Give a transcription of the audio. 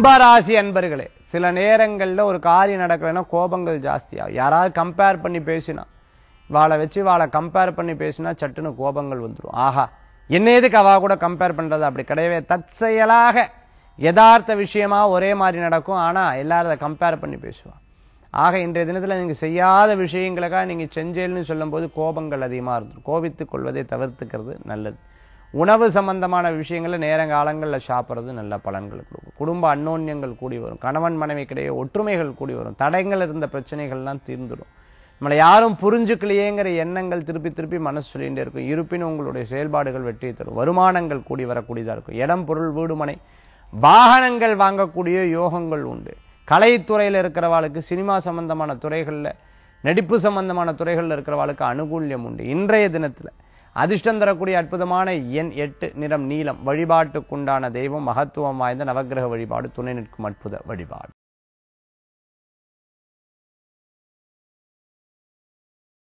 கும்பராசி அன்பர்களே சில நேரங்கள்ல ஒரு காரியம் நடக்கலைன்னா கோபங்கள் ஜாஸ்தியாகும் யாராவது கம்பேர் பண்ணி பேசினா வாளை வச்சு வாளை கம்பேர் பண்ணி பேசினா சட்டுன்னு கோபங்கள் வந்துடும் ஆஹா என்ன எதுக்கு அவா கூட கம்பேர் பண்றது அப்படி கிடையவே தற்செயலாக யதார்த்த விஷயமா ஒரே மாதிரி நடக்கும் ஆனா எல்லாரும் அதை கம்பேர் பண்ணி பேசுவா ஆக இன்றைய தினத்துல நீங்க செய்யாத விஷயங்களுக்காக நீங்க செஞ்சேன்னு சொல்லும்போது கோபங்கள் அதிகமா இருக்கும் கோபித்துக் கொள்வதை தவிர்த்துக்கிறது நல்லது உணவு சம்பந்தமான விஷயங்களை நேரங்காலங்களில் சாப்பிட்றது நல்ல பலன்கள் கொடுக்கும் குடும்ப அன்னோன்யங்கள் கூடி வரும் கணவன் மனைவிக்கிடையே ஒற்றுமைகள் கூடி வரும் தடைகள் இருந்த பிரச்சனைகள்லாம் தீர்ந்துடும் நம்மளை யாரும் புரிஞ்சுக்கலையேங்கிற எண்ணங்கள் திருப்பி திருப்பி மனசு சொல்லிகிட்டே இருக்கும் இருப்பினும் உங்களுடைய செயல்பாடுகள் வெற்றி தரும் வருமானங்கள் கூடி வரக்கூடியதா இருக்கும் இடம் பொருள் வீடுமனை வாகனங்கள் வாங்கக்கூடிய யோகங்கள் உண்டு கலைத்துறையில் இருக்கிறவாளுக்கு சினிமா சம்பந்தமான துறைகள்ல நடிப்பு சம்பந்தமான துறைகள்ல இருக்கிறவாளுக்கு அனுகூல்யம் உண்டு இன்றைய தினத்துல அதிர்ஷ்டம் தரக்கூடிய அற்புதமான எண் எட்டு நிறம் நீலம் வழிபாட்டுக்குண்டான தெய்வம் மகத்துவம் வாய்ந்த நவக்கிரக வழிபாடு துணை நிற்கும் அற்புத வழிபாடு